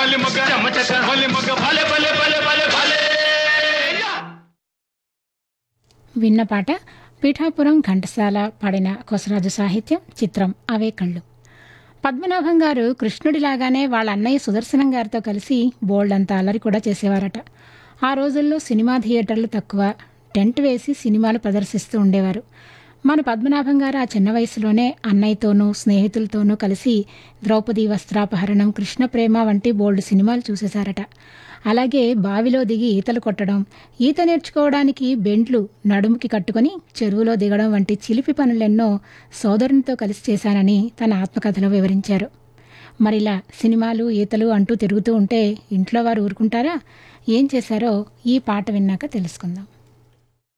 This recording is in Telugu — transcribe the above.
మల్లి మొగ్గ చెమ్మ చెక్క మల్లి మొగ్గ భలే భలే భలే భలే భలే విన్న పాట పీఠాపురం ఘంటసాల పాడిన కొసరాజు సాహిత్యం చిత్రం అవే కళ్ళు పద్మనాభం గారు కృష్ణుడిలాగానే వాళ్ళ అన్నయ్య సుదర్శనం గారితో కలిసి బోల్డ్ అంత అల్లరి కూడా చేసేవారట ఆ రోజుల్లో సినిమా థియేటర్లు తక్కువ టెంట్ వేసి సినిమాలు ప్రదర్శిస్తూ ఉండేవారు మన పద్మనాభం గారు ఆ చిన్న వయసులోనే అన్నయ్యతోనూ స్నేహితులతోనూ కలిసి ద్రౌపది వస్త్రాపహరణం కృష్ణ ప్రేమ వంటి బోల్డ్ సినిమాలు చూసేశారట అలాగే బావిలో దిగి ఈతలు కొట్టడం ఈత నేర్చుకోవడానికి బెండ్లు నడుముకి కట్టుకొని చెరువులో దిగడం వంటి చిలిపి పనులెన్నో సోదరునితో కలిసి చేశానని తన ఆత్మకథలో వివరించారు మరిలా సినిమాలు ఈతలు అంటూ తిరుగుతూ ఉంటే ఇంట్లో వారు ఊరుకుంటారా ఏం చేశారో ఈ పాట విన్నాక తెలుసుకుందాం